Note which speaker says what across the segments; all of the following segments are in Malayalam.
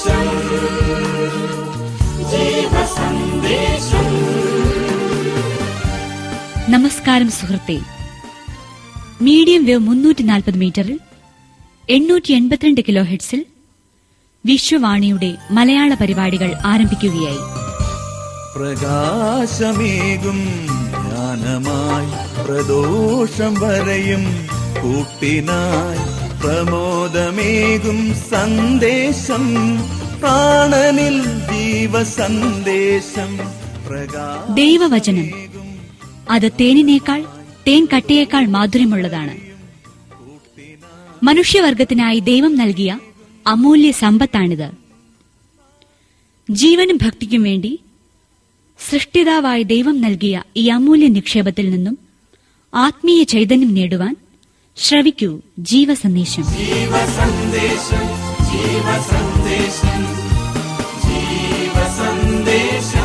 Speaker 1: ജീവസന്ദേശം ജീവസന്ദേശം
Speaker 2: നമസ്കാരം സുഹൃത്തെ മീഡിയം വേവ് മുന്നൂറ്റി നാൽപ്പത് മീറ്ററിൽ എണ്ണൂറ്റി എൺപത്തിരണ്ട് കിലോ ഹെഡ്സിൽ വിശ്വവാണിയുടെ മലയാള പരിപാടികൾ ആരംഭിക്കുകയായി
Speaker 1: പ്രകാശമേകും ജ്ഞാനമായി പ്രദോഷം വരയും കൂട്ടിനായി പ്രമോദമേകും സന്ദേശം പ്രാണനിൽ ജീവസന്ദേശം പ്രകാശം
Speaker 2: ദൈവവചനം അത് തേനിനേക്കാൾ തേൻ കട്ടയേക്കാൾ മാധുര്യമുള്ളതാണ് മനുഷ്യവർഗത്തിനായി ദൈവം നൽകിയ അമൂല്യ സമ്പത്താണിത് ജീവനും ഭക്തിക്കും വേണ്ടി സൃഷ്ടിതാവായ ദൈവം നൽകിയ ഈ അമൂല്യ നിക്ഷേപത്തിൽ നിന്നും ആത്മീയ ചൈതന്യം നേടുവാൻ ശ്രവിക്കൂ ജീവസന്ദേശം
Speaker 1: ജീവസന്ദേശം ജീവസന്ദേശം ജീവസന്ദേശം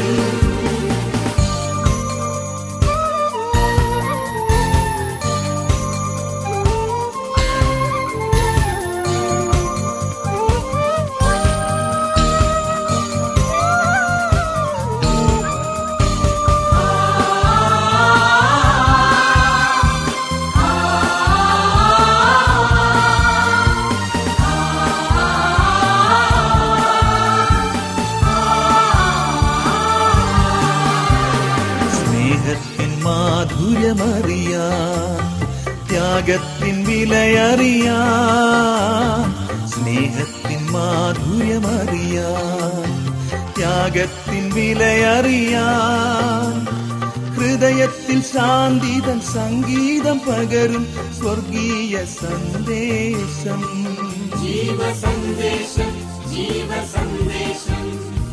Speaker 1: സ്നേഹത്തിൻ മാധുര്യമറിയാ ത്യാഗത്തിൻ വിലയറിയാ സ്നേഹത്തിൻ മാധുര്യമറിയാ ത്യാഗത്തിൻ വിലയറിയാ ഹൃദയത്തിൽ ശാന്തിതൻ സംഗീതം പകരും സ്വർഗീയ സന്ദേശം ജീവസന്ദേശം ജീവസന്ദേശം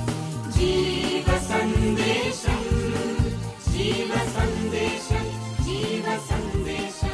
Speaker 1: ജീവസന്ദേശം ജീവസന്ദേശം ജീവസന്ദേശം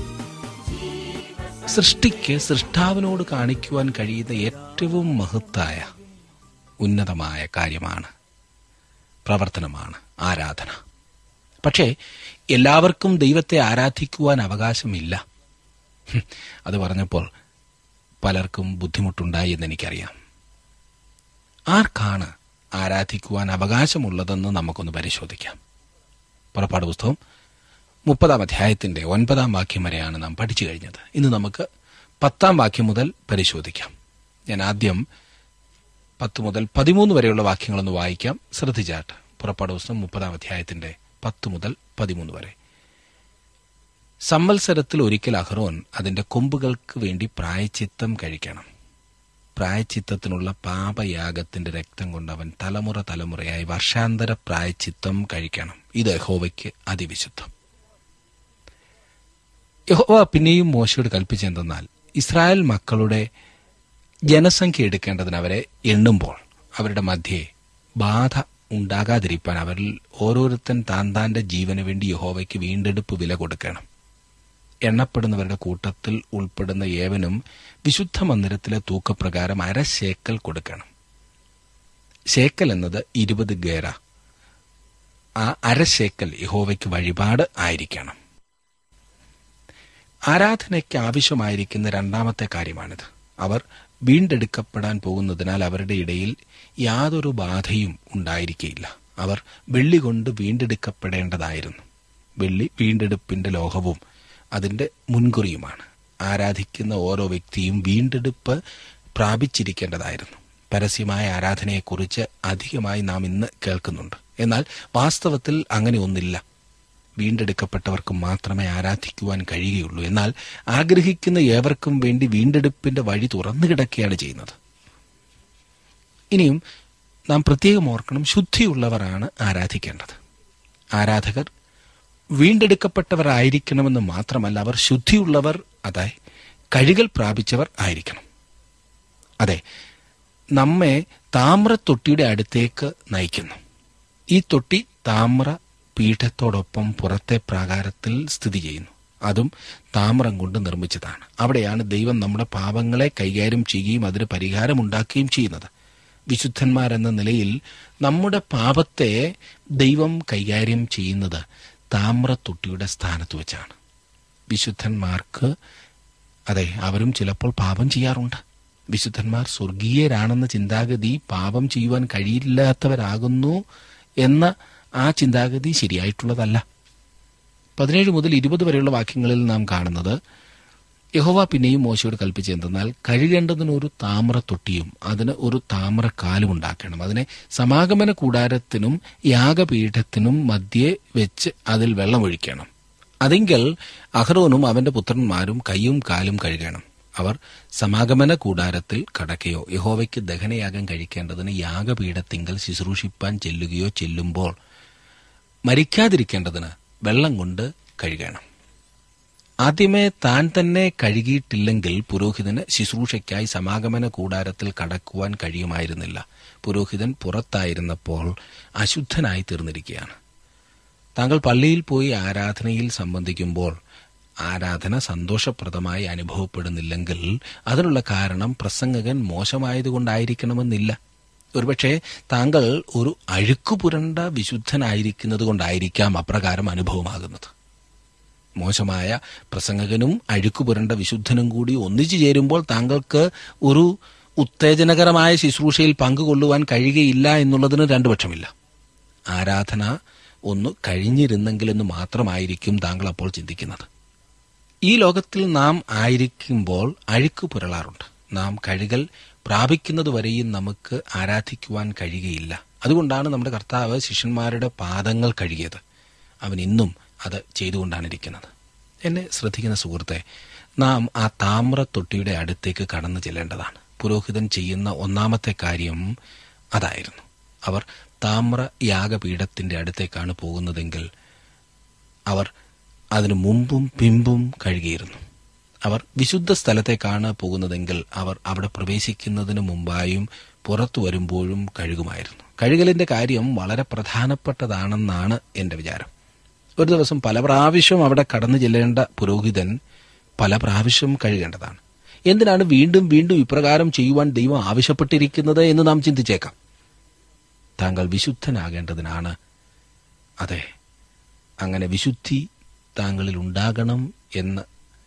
Speaker 3: സൃഷ്ടിക്ക് സൃഷ്ടാവിനോട് കാണിക്കുവാൻ കഴിയുന്ന ഏറ്റവും മഹത്തായ ഉന്നതമായ കാര്യമാണ് പ്രവർത്തനമാണ് ആരാധന പക്ഷേ എല്ലാവർക്കും ദൈവത്തെ ആരാധിക്കുവാൻ അവകാശമില്ല ഹും, അത് പറഞ്ഞപ്പോൾ പലർക്കും ബുദ്ധിമുട്ടുണ്ടായി എന്ന് എനിക്കറിയാം ആർക്കാണ് ആരാധിക്കുവാൻ അവകാശമുള്ളതെന്ന് നമുക്കൊന്ന് പരിശോധിക്കാം പുറപ്പാട് പുസ്തകം മുപ്പതാം അധ്യായത്തിന്റെ ഒൻപതാം വാക്യം വരെയാണ് നാം പഠിച്ചു കഴിഞ്ഞത് ഇന്ന് നമുക്ക് പത്താം വാക്യം മുതൽ പരിശോധിക്കാം ഞാൻ ആദ്യം പത്ത് മുതൽ പതിമൂന്ന് വരെയുള്ള വാക്യങ്ങളൊന്ന് വായിക്കാം ശ്രദ്ധിച്ചാട്ട് പുറപ്പാട് പുസ്തകം മുപ്പതാം അധ്യായത്തിന്റെ പത്ത് മുതൽ പതിമൂന്ന് വരെ സംവത്സരത്തിൽ ഒരിക്കൽ അഹ്റോൻ അതിന്റെ കൊമ്പുകൾക്ക് വേണ്ടി പ്രായച്ചിത്തം കഴിക്കണം പ്രായച്ചിത്തത്തിനുള്ള പാപയാഗത്തിന്റെ രക്തം കൊണ്ട് അവൻ തലമുറ തലമുറയായി വർഷാന്തര പ്രായച്ചിത്തം കഴിക്കണം ഇത് യഹോവയ്ക്ക് അതിവിശുദ്ധം യഹോവ പിന്നെയും മോശയോട് കൽപ്പിച്ചെന്തെന്നാൽ ഇസ്രായേൽ മക്കളുടെ ജനസംഖ്യ എടുക്കേണ്ടതിന് അവരെ എണ്ണുമ്പോൾ അവരുടെ മധ്യേ ബാധ ഉണ്ടാകാതിരിക്കാൻ അവരിൽ ഓരോരുത്തൻ താൻ താന്റെ ജീവന് വേണ്ടി യഹോവയ്ക്ക് വീണ്ടെടുപ്പ് വില കൊടുക്കണം എണ്ണപ്പെടുന്നവരുടെ കൂട്ടത്തിൽ ഉൾപ്പെടുന്ന ഏവനും വിശുദ്ധ മന്ദിരത്തിലെ തൂക്കപ്രകാരം അര ശേക്കൽ കൊടുക്കണം ശേക്കൽ എന്നത് ഇരുപത് ഗേറ ആ അര ശേക്കൽ യഹോവയ്ക്ക് വഴിപാട് ആയിരിക്കണം ആരാധനയ്ക്ക് ആവശ്യമായിരിക്കുന്ന രണ്ടാമത്തെ കാര്യമാണിത് അവർ വീണ്ടെടുക്കപ്പെടാൻ പോകുന്നതിനാൽ അവരുടെ ഇടയിൽ യാതൊരു ബാധയും ഉണ്ടായിരിക്കയില്ല അവർ വെള്ളി കൊണ്ട് വീണ്ടെടുക്കപ്പെടേണ്ടതായിരുന്നു വെള്ളി വീണ്ടെടുപ്പിന്റെ ലോഹവും അതിന്റെ മുൻകുറിയുമാണ് ആരാധിക്കുന്ന ഓരോ വ്യക്തിയും വീണ്ടെടുപ്പ് പ്രാപിച്ചിരിക്കേണ്ടതായിരുന്നു പരസ്യമായ ആരാധനയെക്കുറിച്ച് അധികമായി നാം ഇന്ന് കേൾക്കുന്നുണ്ട് എന്നാൽ വാസ്തവത്തിൽ അങ്ങനെ ഒന്നില്ല വീണ്ടെടുക്കപ്പെട്ടവർക്ക് മാത്രമേ ആരാധിക്കുവാൻ കഴിയുകയുള്ളൂ എന്നാൽ ആഗ്രഹിക്കുന്ന ഏവർക്കും വേണ്ടി വീണ്ടെടുപ്പിന്റെ വഴി തുറന്നു കിടക്കുകയാണ് ചെയ്യുന്നത് ഇനിയും നാം പ്രത്യേകം ഓർക്കണം ശുദ്ധിയുള്ളവരാണ് ആരാധിക്കേണ്ടത് ആരാധകർ വീണ്ടെടുക്കപ്പെട്ടവരായിരിക്കണമെന്ന് മാത്രമല്ല അവർ ശുദ്ധിയുള്ളവർ അതായത് കഴുകൽ പ്രാപിച്ചവർ ആയിരിക്കണം അതെ നമ്മെ താമ്രത്തൊട്ടിയുടെ അടുത്തേക്ക് നയിക്കുന്നു ഈ തൊട്ടി താമ്ര പീഠത്തോടൊപ്പം പുറത്തെ പ്രാകാരത്തിൽ സ്ഥിതി ചെയ്യുന്നു അതും താമ്രം കൊണ്ട് നിർമ്മിച്ചതാണ് അവിടെയാണ് ദൈവം നമ്മുടെ പാപങ്ങളെ കൈകാര്യം ചെയ്യുകയും അതിന് പരിഹാരമുണ്ടാക്കുകയും ചെയ്യുന്നത് വിശുദ്ധന്മാരെന്ന നിലയിൽ നമ്മുടെ പാപത്തെ ദൈവം കൈകാര്യം ചെയ്യുന്നത് താമ്രത്തൊട്ടിയുടെ സ്ഥാനത്ത് വെച്ചാണ് വിശുദ്ധന്മാർക്ക് അതെ അവരും ചിലപ്പോൾ പാപം ചെയ്യാറുണ്ട് വിശുദ്ധന്മാർ സ്വർഗീയരാണെന്ന ചിന്താഗതി പാപം ചെയ്യുവാൻ കഴിയില്ലാത്തവരാകുന്നു എന്ന ആ ചിന്താഗതി ശരിയായിട്ടുള്ളതല്ല പതിനേഴ് മുതൽ ഇരുപത് വരെയുള്ള വാക്യങ്ങളിൽ നാം കാണുന്നത് യഹോവ പിന്നെയും മോശയോട് കൽപ്പിച്ചു എന്തെന്നാൽ കഴുകേണ്ടതിന് ഒരു താമ്ര തൊട്ടിയും അതിന് ഒരു താമ്ര കാലും ഉണ്ടാക്കണം അതിനെ സമാഗമന കൂടാരത്തിനും യാഗപീഠത്തിനും മധ്യേ വെച്ച് അതിൽ വെള്ളമൊഴിക്കണം അതെങ്കിൽ അഹ്റോനും അവന്റെ പുത്രന്മാരും കൈയും കാലും കഴുകണം അവർ സമാഗമന കൂടാരത്തിൽ കടക്കുകയോ യഹോവയ്ക്ക് ദഹനയാഗം കഴിക്കേണ്ടതിന് യാഗപീഠത്തിങ്കൽ ശുശ്രൂഷിപ്പാൻ ചെല്ലുകയോ ചെല്ലുമ്പോൾ മരിക്കാതിരിക്കേണ്ടതിന് വെള്ളം കൊണ്ട് കഴുകണം ആദ്യമേ താൻ തന്നെ കഴുകിയിട്ടില്ലെങ്കിൽ പുരോഹിതന് ശുശ്രൂഷയ്ക്കായി സമാഗമന കൂടാരത്തിൽ കടക്കുവാൻ കഴിയുമായിരുന്നില്ല പുരോഹിതൻ പുറത്തായിരുന്നപ്പോൾ അശുദ്ധനായി തീർന്നിരിക്കുകയാണ് താങ്കൾ പള്ളിയിൽ പോയി ആരാധനയിൽ സംബന്ധിക്കുമ്പോൾ ആരാധന സന്തോഷപ്രദമായി അനുഭവപ്പെടുന്നില്ലെങ്കിൽ അതിനുള്ള കാരണം പ്രസംഗകൻ മോശമായതുകൊണ്ടായിരിക്കണമെന്നില്ല ഒരുപക്ഷെ താങ്കൾ ഒരു അഴുക്കുപുരണ്ട വിശുദ്ധനായിരിക്കുന്നത് കൊണ്ടായിരിക്കാം അപ്രകാരം അനുഭവമാകുന്നത് മോശമായ പ്രസംഗകനും അഴുക്കുപുരണ്ട വിശുദ്ധനും കൂടി ഒന്നിച്ചു ചേരുമ്പോൾ താങ്കൾക്ക് ഒരു ഉത്തേജനകരമായ ശുശ്രൂഷയിൽ പങ്കുകൊള്ളുവാൻ കഴിയുകയില്ല എന്നുള്ളതിന് രണ്ടു പക്ഷമില്ല ആരാധന ഒന്ന് കഴിഞ്ഞിരുന്നെങ്കിലെന്ന് മാത്രമായിരിക്കും താങ്കൾ അപ്പോൾ ചിന്തിക്കുന്നത് ഈ ലോകത്തിൽ നാം ആയിരിക്കുമ്പോൾ അഴുക്ക് പുരളാറുണ്ട് നാം കഴുകൽ പ്രാപിക്കുന്നതുവരെയും നമുക്ക് ആരാധിക്കുവാൻ കഴിയുകയില്ല അതുകൊണ്ടാണ് നമ്മുടെ കർത്താവ് ശിഷ്യന്മാരുടെ പാദങ്ങൾ കഴുകിയത് അവൻ ഇന്നും അത് ചെയ്തുകൊണ്ടാണ് ഇരിക്കുന്നത് എന്നെ ശ്രദ്ധിക്കുന്ന സുഹൃത്തെ നാം ആ താമ്ര തൊട്ടിയുടെ അടുത്തേക്ക് കടന്നു ചെല്ലേണ്ടതാണ് പുരോഹിതൻ ചെയ്യുന്ന ഒന്നാമത്തെ കാര്യം അതായിരുന്നു അവർ താമ്ര യാഗപീഠത്തിന്റെ അടുത്തേക്കാണ് പോകുന്നതെങ്കിൽ അവർ അതിനു മുമ്പും പിമ്പും കഴുകിയിരുന്നു അവർ വിശുദ്ധ സ്ഥലത്തേക്കാണ് പോകുന്നതെങ്കിൽ അവർ അവിടെ പ്രവേശിക്കുന്നതിന് മുമ്പായും പുറത്തു വരുമ്പോഴും കഴുകുമായിരുന്നു കഴുകലിന്റെ കാര്യം വളരെ പ്രധാനപ്പെട്ടതാണെന്നാണ് എന്റെ വിചാരം ഒരു ദിവസം പല പ്രാവശ്യം അവിടെ കടന്നു ചെല്ലേണ്ട പുരോഹിതൻ പല പ്രാവശ്യം കഴുകേണ്ടതാണ് എന്തിനാണ് വീണ്ടും വീണ്ടും ഇപ്രകാരം ചെയ്യുവാൻ ദൈവം ആവശ്യപ്പെട്ടിരിക്കുന്നത് എന്ന് നാം ചിന്തിച്ചേക്കാം താങ്കൾ വിശുദ്ധനാകേണ്ടതിനാണ് അതെ അങ്ങനെ വിശുദ്ധി താങ്കളിൽ ഉണ്ടാകണം എന്ന്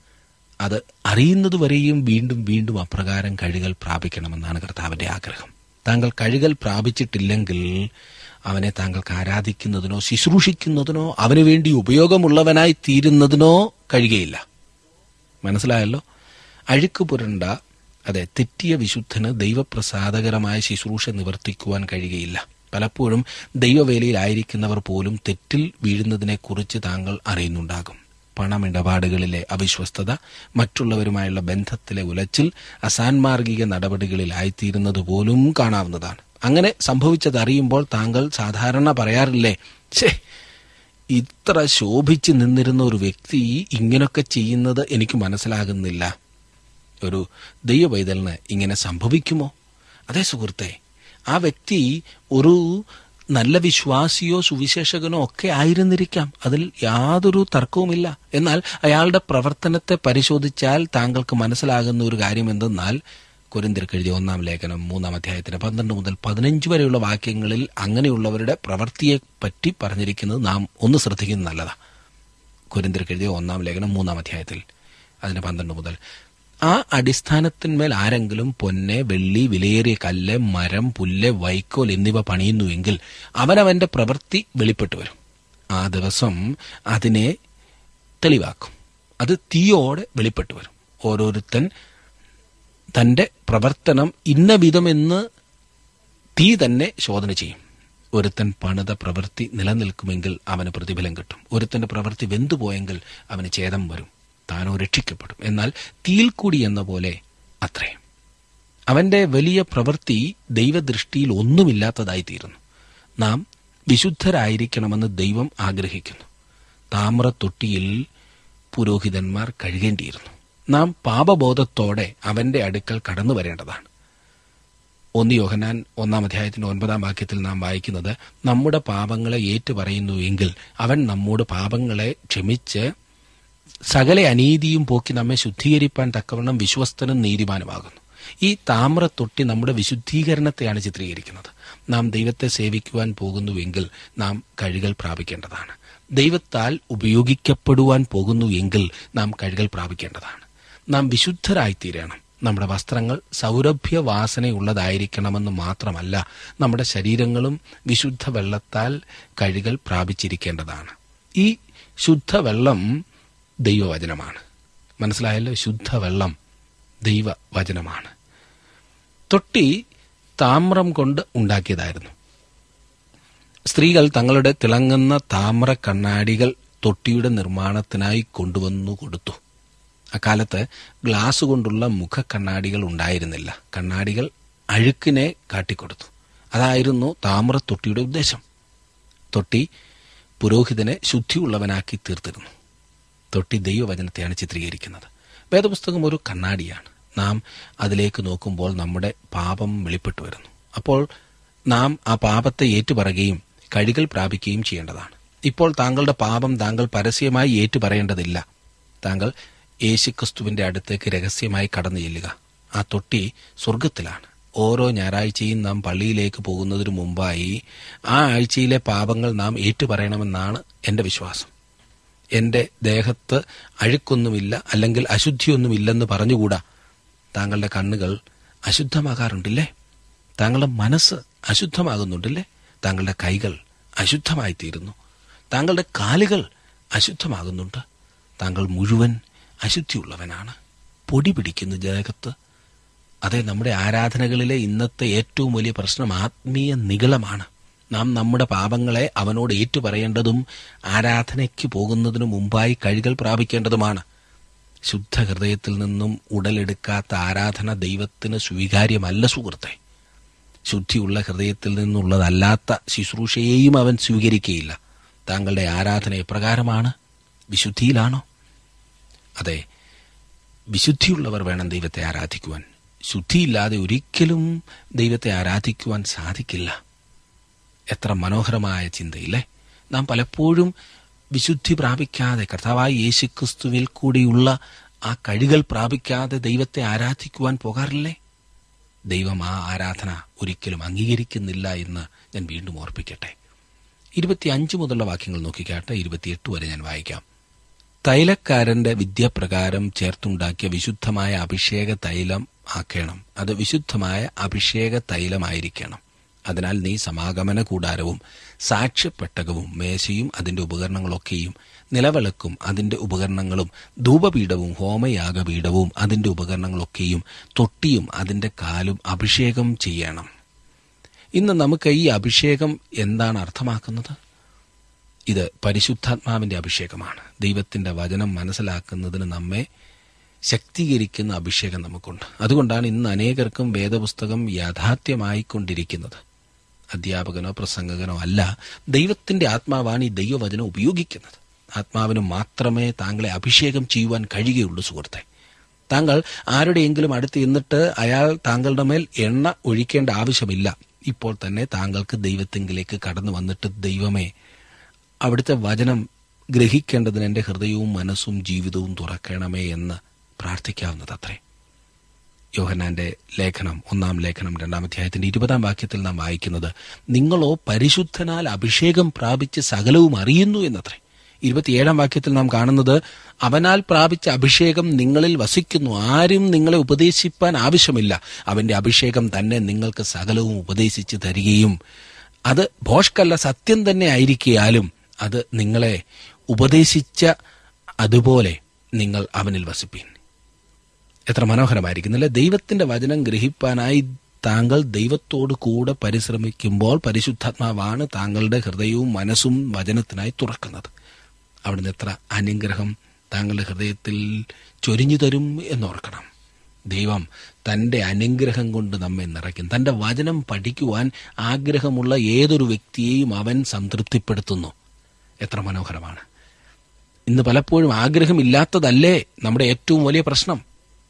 Speaker 3: അത് അറിയുന്നതുവരെയും വീണ്ടും വീണ്ടും അപ്രകാരം കഴുകൽ പ്രാപിക്കണമെന്നാണ് കർത്താവിന്റെ ആഗ്രഹം താങ്കൾ കഴുകൽ പ്രാപിച്ചിട്ടില്ലെങ്കിൽ അവനെ താങ്കൾക്ക് ആരാധിക്കുന്നതിനോ ശുശ്രൂഷിക്കുന്നതിനോ അവന് വേണ്ടി ഉപയോഗമുള്ളവനായി തീരുന്നതിനോ കഴിയുകയില്ല മനസ്സിലായല്ലോ അഴുക്ക് പുരണ്ട അതെ തെറ്റിയ വിശുദ്ധന് ദൈവപ്രസാദകരമായ ശുശ്രൂഷ നിവർത്തിക്കുവാൻ കഴിയുകയില്ല പലപ്പോഴും ദൈവവേലയിലായിരിക്കുന്നവർ പോലും തെറ്റിൽ വീഴുന്നതിനെക്കുറിച്ച് താങ്കൾ അറിയുന്നുണ്ടാകും പണമിടപാടുകളിലെ അവിശ്വസ്തത മറ്റുള്ളവരുമായുള്ള ബന്ധത്തിലെ ഉലച്ചിൽ അസാൻമാർഗിക നടപടികളിലായിത്തീരുന്നത് പോലും കാണാവുന്നതാണ് അങ്ങനെ സംഭവിച്ചതറിയുമ്പോൾ താങ്കൾ സാധാരണ പറയാറില്ലേ ഛേ ഇത്ര ശോഭിച്ച് നിന്നിരുന്ന ഒരു വ്യക്തി ഇങ്ങനൊക്കെ ചെയ്യുന്നത് എനിക്ക് മനസ്സിലാകുന്നില്ല ഒരു ദൈവവൈതലിന് ഇങ്ങനെ സംഭവിക്കുമോ അതേ സുഹൃത്തെ ആ വ്യക്തി ഒരു നല്ല വിശ്വാസിയോ സുവിശേഷകനോ ഒക്കെ ആയിരുന്നിരിക്കാം അതിൽ യാതൊരു തർക്കവുമില്ല എന്നാൽ അയാളുടെ പ്രവർത്തനത്തെ പരിശോധിച്ചാൽ താങ്കൾക്ക് മനസ്സിലാകുന്ന ഒരു കാര്യം എന്തെന്നാൽ കൊരിന്തിർക്കെഴുതിയ ഒന്നാം ലേഖനം മൂന്നാം അധ്യായത്തിന് പന്ത്രണ്ട് മുതൽ പതിനഞ്ച് വരെയുള്ള വാക്യങ്ങളിൽ അങ്ങനെയുള്ളവരുടെ പ്രവൃത്തിയെ പറ്റി പറഞ്ഞിരിക്കുന്നത് നാം ഒന്ന് ശ്രദ്ധിക്കുന്നത് നല്ലതാ കൊരിന്തിർക്കെഴുതിയ ഒന്നാം ലേഖനം മൂന്നാം അധ്യായത്തിൽ അതിന് പന്ത്രണ്ട് മുതൽ ആ അടിസ്ഥാനത്തിന്മേൽ ആരെങ്കിലും പൊന്നെ വെള്ളി വിലയേറിയ കല്ല് മരം പുല്ല് വൈക്കോൽ എന്നിവ പണിയുന്നുവെങ്കിൽ അവനവന്റെ പ്രവൃത്തി വെളിപ്പെട്ടു വരും ആ ദിവസം അതിനെ തെളിവാക്കും അത് തീയോടെ വെളിപ്പെട്ടു വരും ഓരോരുത്തൻ തന്റെ പ്രവർത്തനം ഇന്ന വിധമെന്ന് തീ തന്നെ ശോധന ചെയ്യും ഒരുത്തൻ പണിത പ്രവൃത്തി നിലനിൽക്കുമെങ്കിൽ അവന് പ്രതിഫലം കിട്ടും ഒരുത്തന്റെ പ്രവൃത്തി വെന്തുപോയെങ്കിൽ അവന് ഛേദം വരും താനോ രക്ഷിക്കപ്പെടും എന്നാൽ തീയിൽ കൂടി എന്ന പോലെ അത്രേ അവന്റെ വലിയ പ്രവൃത്തി ദൈവദൃഷ്ടിയിൽ ഒന്നുമില്ലാത്തതായിത്തീരുന്നു നാം വിശുദ്ധരായിരിക്കണമെന്ന് ദൈവം ആഗ്രഹിക്കുന്നു താമ്രത്തൊട്ടിയിൽ പുരോഹിതന്മാർ കഴുകേണ്ടിയിരുന്നു നാം പാപബോധത്തോടെ അവന്റെ അടുക്കൽ കടന്നു വരേണ്ടതാണ് ഒന്ന് യോഹനാൻ ഒന്നാം അധ്യായത്തിന്റെ ഒൻപതാം വാക്യത്തിൽ നാം വായിക്കുന്നത് നമ്മുടെ പാപങ്ങളെ ഏറ്റുപറയുന്നു എങ്കിൽ അവൻ നമ്മോട് പാപങ്ങളെ ക്ഷമിച്ച് സകല അനീതിയും പോക്കി നമ്മെ ശുദ്ധീകരിപ്പാൻ തക്കവണ്ണം വിശ്വസ്തനും നീതിമാനുമാകുന്നു ഈ താമ്രത്തൊട്ടി നമ്മുടെ വിശുദ്ധീകരണത്തെയാണ് ചിത്രീകരിക്കുന്നത് നാം ദൈവത്തെ സേവിക്കുവാൻ പോകുന്നുവെങ്കിൽ നാം കഴുകൽ പ്രാപിക്കേണ്ടതാണ് ദൈവത്താൽ ഉപയോഗിക്കപ്പെടുവാൻ പോകുന്നു എങ്കിൽ നാം കഴുകൽ പ്രാപിക്കേണ്ടതാണ് നാം വിശുദ്ധരായിത്തീരണം നമ്മുടെ വസ്ത്രങ്ങൾ സൗരഭ്യവാസനയുള്ളതായിരിക്കണമെന്ന് മാത്രമല്ല നമ്മുടെ ശരീരങ്ങളും വിശുദ്ധ വെള്ളത്താൽ കഴുകൽ പ്രാപിച്ചിരിക്കേണ്ടതാണ് ഈ ശുദ്ധവെള്ളം ദൈവവചനമാണ് മനസ്സിലായല്ലോ ശുദ്ധവെള്ളം ദൈവവചനമാണ് തൊട്ടി താമ്രം കൊണ്ട് ഉണ്ടാക്കിയതായിരുന്നു സ്ത്രീകൾ തങ്ങളുടെ തിളങ്ങുന്ന താമ്ര കണ്ണാടികൾ തൊട്ടിയുടെ നിർമ്മാണത്തിനായി കൊണ്ടുവന്നു കൊടുത്തു അക്കാലത്ത് ഗ്ലാസ് കൊണ്ടുള്ള മുഖക്കണ്ണാടികൾ ഉണ്ടായിരുന്നില്ല കണ്ണാടികൾ അഴുക്കിനെ കാട്ടിക്കൊടുത്തു അതായിരുന്നു താമ്ര തൊട്ടിയുടെ ഉദ്ദേശം തൊട്ടി പുരോഹിതനെ ശുദ്ധിയുള്ളവനാക്കി തീർത്തിരുന്നു തൊട്ടി ദൈവവചനത്തെയാണ് ചിത്രീകരിക്കുന്നത് വേദപുസ്തകം ഒരു കണ്ണാടിയാണ് നാം അതിലേക്ക് നോക്കുമ്പോൾ നമ്മുടെ പാപം വെളിപ്പെട്ടു വരുന്നു അപ്പോൾ നാം ആ പാപത്തെ ഏറ്റുപറയുകയും കഴുകൽ പ്രാപിക്കുകയും ചെയ്യേണ്ടതാണ് ഇപ്പോൾ താങ്കളുടെ പാപം താങ്കൾ പരസ്യമായി ഏറ്റുപറയേണ്ടതില്ല താങ്കൾ യേശുക്രിസ്തുവിന്റെ അടുത്തേക്ക് രഹസ്യമായി കടന്നു ചെല്ലുക ആ തൊട്ടി സ്വർഗത്തിലാണ് ഓരോ ഞായറാഴ്ചയും നാം പള്ളിയിലേക്ക് പോകുന്നതിനു മുമ്പായി ആ ആഴ്ചയിലെ പാപങ്ങൾ നാം ഏറ്റുപറയണമെന്നാണ് എന്റെ വിശ്വാസം എന്റെ ദേഹത്ത് അഴുക്കൊന്നുമില്ല അല്ലെങ്കിൽ അശുദ്ധിയൊന്നുമില്ലെന്ന് പറഞ്ഞുകൂടാ താങ്കളുടെ കണ്ണുകൾ അശുദ്ധമാകാറുണ്ടില്ലേ താങ്കളുടെ മനസ്സ് അശുദ്ധമാകുന്നുണ്ടല്ലേ താങ്കളുടെ കൈകൾ അശുദ്ധമായി തീരുന്നു താങ്കളുടെ കാലുകൾ അശുദ്ധമാകുന്നുണ്ട് താങ്കൾ മുഴുവൻ അശുദ്ധിയുള്ളവനാണ് പൊടി പിടിക്കുന്നു ദേഹത്ത് അതെ നമ്മുടെ ആരാധനകളിലെ ഇന്നത്തെ ഏറ്റവും വലിയ പ്രശ്നം ആത്മീയ നിഗളമാണ് നാം നമ്മുടെ പാപങ്ങളെ അവനോട് ഏറ്റുപറയേണ്ടതും ആരാധനയ്ക്ക് പോകുന്നതിനു മുമ്പായി കഴുകൽ പ്രാപിക്കേണ്ടതുമാണ് ശുദ്ധ ഹൃദയത്തിൽ നിന്നും ഉടലെടുക്കാത്ത ആരാധന ദൈവത്തിന് സ്വീകാര്യമല്ല സുഹൃത്തെ ശുദ്ധിയുള്ള ഹൃദയത്തിൽ നിന്നുള്ളതല്ലാത്ത ശുശ്രൂഷയെയും അവൻ സ്വീകരിക്കുകയില്ല താങ്കളുടെ ആരാധന എപ്രകാരമാണ് വിശുദ്ധിയിലാണോ അതെ വിശുദ്ധിയുള്ളവർ വേണം ദൈവത്തെ ആരാധിക്കുവാൻ ശുദ്ധിയില്ലാതെ ഒരിക്കലും ദൈവത്തെ ആരാധിക്കുവാൻ സാധിക്കില്ല എത്ര മനോഹരമായ ചിന്തയില്ലേ നാം പലപ്പോഴും വിശുദ്ധി പ്രാപിക്കാതെ കർത്താവായ യേശുക്രിസ്തുവിൽ കൂടിയുള്ള ആ കഴുകൽ പ്രാപിക്കാതെ ദൈവത്തെ ആരാധിക്കുവാൻ പോകാറില്ലേ ദൈവം ആ ആരാധന ഒരിക്കലും അംഗീകരിക്കുന്നില്ല എന്ന് ഞാൻ വീണ്ടും ഓർപ്പിക്കട്ടെ ഇരുപത്തിയഞ്ച് മുതലുള്ള വാക്യങ്ങൾ നോക്കിക്കാട്ടെ ഇരുപത്തിയെട്ട് വരെ ഞാൻ വായിക്കാം തൈലക്കാരന്റെ വിദ്യപ്രകാരം ചേർത്തുണ്ടാക്കിയ വിശുദ്ധമായ അഭിഷേക തൈലം ആക്കണം അത് വിശുദ്ധമായ അഭിഷേക തൈലമായിരിക്കണം അതിനാൽ നീ സമാഗമന കൂടാരവും സാക്ഷ്യപ്പെട്ടകവും മേശയും അതിന്റെ ഉപകരണങ്ങളൊക്കെയും നിലവിളക്കും അതിന്റെ ഉപകരണങ്ങളും ധൂപപീഠവും ഹോമയാഗപീഠവും അതിന്റെ ഉപകരണങ്ങളൊക്കെയും തൊട്ടിയും അതിന്റെ കാലും അഭിഷേകം ചെയ്യണം ഇന്ന് നമുക്ക് ഈ അഭിഷേകം എന്താണ് അർത്ഥമാക്കുന്നത് ഇത് പരിശുദ്ധാത്മാവിന്റെ അഭിഷേകമാണ് ദൈവത്തിന്റെ വചനം മനസ്സിലാക്കുന്നതിന് നമ്മെ ശക്തീകരിക്കുന്ന അഭിഷേകം നമുക്കുണ്ട് അതുകൊണ്ടാണ് ഇന്ന് അനേകർക്കും വേദപുസ്തകം യാഥാർത്ഥ്യമായിക്കൊണ്ടിരിക്കുന്നത് അധ്യാപകനോ പ്രസംഗകനോ അല്ല ദൈവത്തിന്റെ ആത്മാവാണ് ഈ ദൈവവചനം ഉപയോഗിക്കുന്നത് ആത്മാവിന് മാത്രമേ താങ്കളെ അഭിഷേകം ചെയ്യുവാൻ കഴിയുകയുള്ളൂ സുഹൃത്തെ താങ്കൾ ആരുടെയെങ്കിലും അടുത്ത് എന്നിട്ട് അയാൾ താങ്കളുടെ മേൽ എണ്ണ ഒഴിക്കേണ്ട ആവശ്യമില്ല ഇപ്പോൾ തന്നെ താങ്കൾക്ക് ദൈവത്തെങ്കിലേക്ക് കടന്നു വന്നിട്ട് ദൈവമേ അവിടുത്തെ വചനം ഗ്രഹിക്കേണ്ടതിന് എന്റെ ഹൃദയവും മനസ്സും ജീവിതവും തുറക്കണമേ എന്ന് പ്രാർത്ഥിക്കാവുന്നതത്രേ യോഹന്നാന്റെ ലേഖനം ഒന്നാം ലേഖനം രണ്ടാം അധ്യായത്തിന്റെ ഇരുപതാം വാക്യത്തിൽ നാം വായിക്കുന്നത് നിങ്ങളോ പരിശുദ്ധനാൽ അഭിഷേകം പ്രാപിച്ച് സകലവും അറിയുന്നു എന്നത്രേ ഇരുപത്തിയേഴാം വാക്യത്തിൽ നാം കാണുന്നത് അവനാൽ പ്രാപിച്ച അഭിഷേകം നിങ്ങളിൽ വസിക്കുന്നു ആരും നിങ്ങളെ ഉപദേശിപ്പാൻ ആവശ്യമില്ല അവന്റെ അഭിഷേകം തന്നെ നിങ്ങൾക്ക് സകലവും ഉപദേശിച്ച് തരികയും അത് ഭോഷ്കല്ല സത്യം തന്നെ ആയിരിക്കാലും അത് നിങ്ങളെ ഉപദേശിച്ച അതുപോലെ നിങ്ങൾ അവനിൽ വസിപ്പീൻ എത്ര മനോഹരമായിരിക്കുന്നില്ല ദൈവത്തിന്റെ വചനം ഗ്രഹിപ്പാനായി താങ്കൾ ദൈവത്തോട് കൂടെ പരിശ്രമിക്കുമ്പോൾ പരിശുദ്ധാത്മാവാണ് താങ്കളുടെ ഹൃദയവും മനസ്സും വചനത്തിനായി തുറക്കുന്നത് അവിടുന്ന് എത്ര അനുഗ്രഹം താങ്കളുടെ ഹൃദയത്തിൽ ചൊരിഞ്ഞു തരും എന്നോർക്കണം ദൈവം തന്റെ അനുഗ്രഹം കൊണ്ട് നമ്മെ നിറയ്ക്കും തന്റെ വചനം പഠിക്കുവാൻ ആഗ്രഹമുള്ള ഏതൊരു വ്യക്തിയെയും അവൻ സംതൃപ്തിപ്പെടുത്തുന്നു എത്ര മനോഹരമാണ് ഇന്ന് പലപ്പോഴും ആഗ്രഹമില്ലാത്തതല്ലേ നമ്മുടെ ഏറ്റവും വലിയ പ്രശ്നം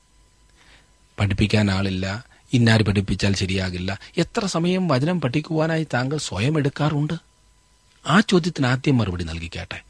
Speaker 3: പഠിപ്പിക്കാൻ ആളില്ല ഇന്നാര് പഠിപ്പിച്ചാൽ ശരിയാകില്ല എത്ര സമയം വചനം പഠിക്കുവാനായി താങ്കൾ സ്വയം എടുക്കാറുണ്ട് ആ ചോദ്യത്തിന് ആദ്യം മറുപടി നൽകിക്കാട്ടെ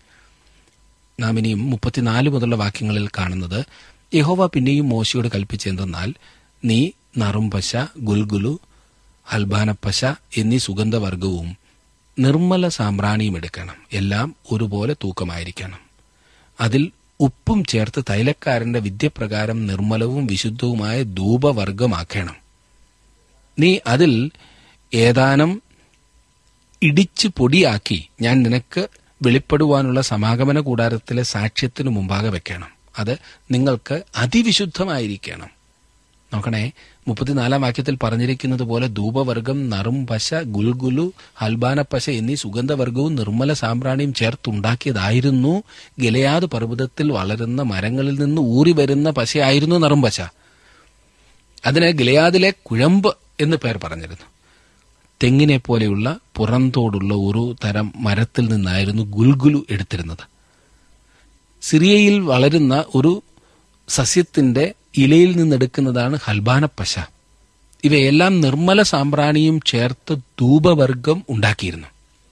Speaker 3: നാം ഇനിയും മുപ്പത്തിനാല് മുതലുള്ള വാക്യങ്ങളിൽ കാണുന്നത് യഹോവ പിന്നെയും മോശയോട് കൽപ്പിച്ചെന്തെന്നാൽ നീ നറുംപശ ഗുൽഗുലു ഹൽബാനപ്പശ എന്നീ സുഗന്ധവർഗവും നിർമ്മല സാമ്പ്രാണിയും എടുക്കണം എല്ലാം ഒരുപോലെ തൂക്കമായിരിക്കണം അതിൽ ഉപ്പും ചേർത്ത് തൈലക്കാരന്റെ വിദ്യപ്രകാരം നിർമ്മലവും വിശുദ്ധവുമായ ധൂപവർഗമാക്കണം നീ അതിൽ ഏതാനും ഇടിച്ച് പൊടിയാക്കി ഞാൻ നിനക്ക് വെളിപ്പെടുവാനുള്ള സമാഗമന കൂടാരത്തിലെ സാക്ഷ്യത്തിനു മുമ്പാകെ വെക്കണം അത് നിങ്ങൾക്ക് അതിവിശുദ്ധമായിരിക്കണം നോക്കണേ മുപ്പത്തിനാലാം വാക്യത്തിൽ പറഞ്ഞിരിക്കുന്നത് പോലെ ധൂപവർഗം നറും പശ ഗുൽഗുലു ഹൽബാനപ്പശ എന്നീ സുഗന്ധവർഗവും നിർമ്മല സാമ്പ്രാണിയും ചേർത്തുണ്ടാക്കിയതായിരുന്നു ഗലയാത് പർവ്വതത്തിൽ വളരുന്ന മരങ്ങളിൽ നിന്ന് ഊറി വരുന്ന പശയായിരുന്നു നറും പശ അതിന് ഗലയാദിലെ കുഴമ്പ് എന്ന് പേർ പറഞ്ഞിരുന്നു തെങ്ങിനെ പോലെയുള്ള പുറന്തോടുള്ള ഒരു തരം മരത്തിൽ നിന്നായിരുന്നു ഗുൽഗുലു എടുത്തിരുന്നത് സിറിയയിൽ വളരുന്ന ഒരു സസ്യത്തിന്റെ ഇലയിൽ നിന്നെടുക്കുന്നതാണ് ഹൽബാനപ്പശ ഇവയെല്ലാം നിർമ്മല സാമ്പ്രാണിയും ചേർത്ത് ധൂപവർഗം ഉണ്ടാക്കിയിരുന്നു